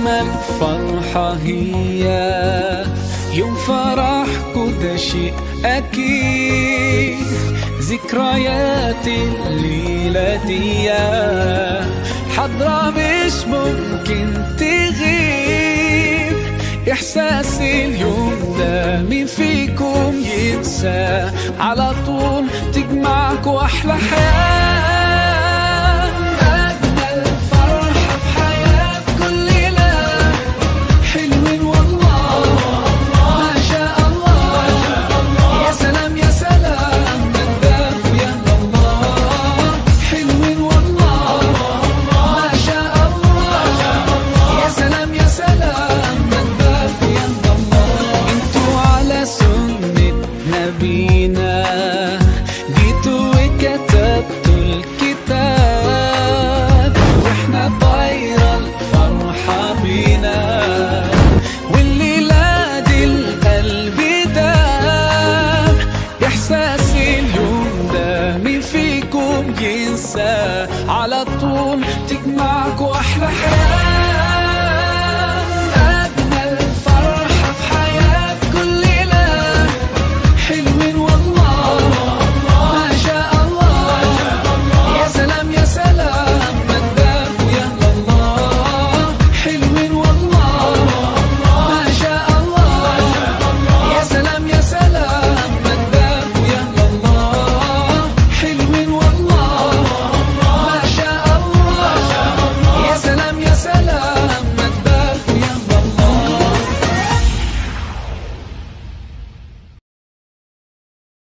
أجمل فرحة هي يوم فرحكوا ده شيء أكيد ذكريات الليلة دي حضرة مش ممكن تغيب إحساس اليوم ده مين فيكم ينسى على طول تجمعكوا أحلى حياة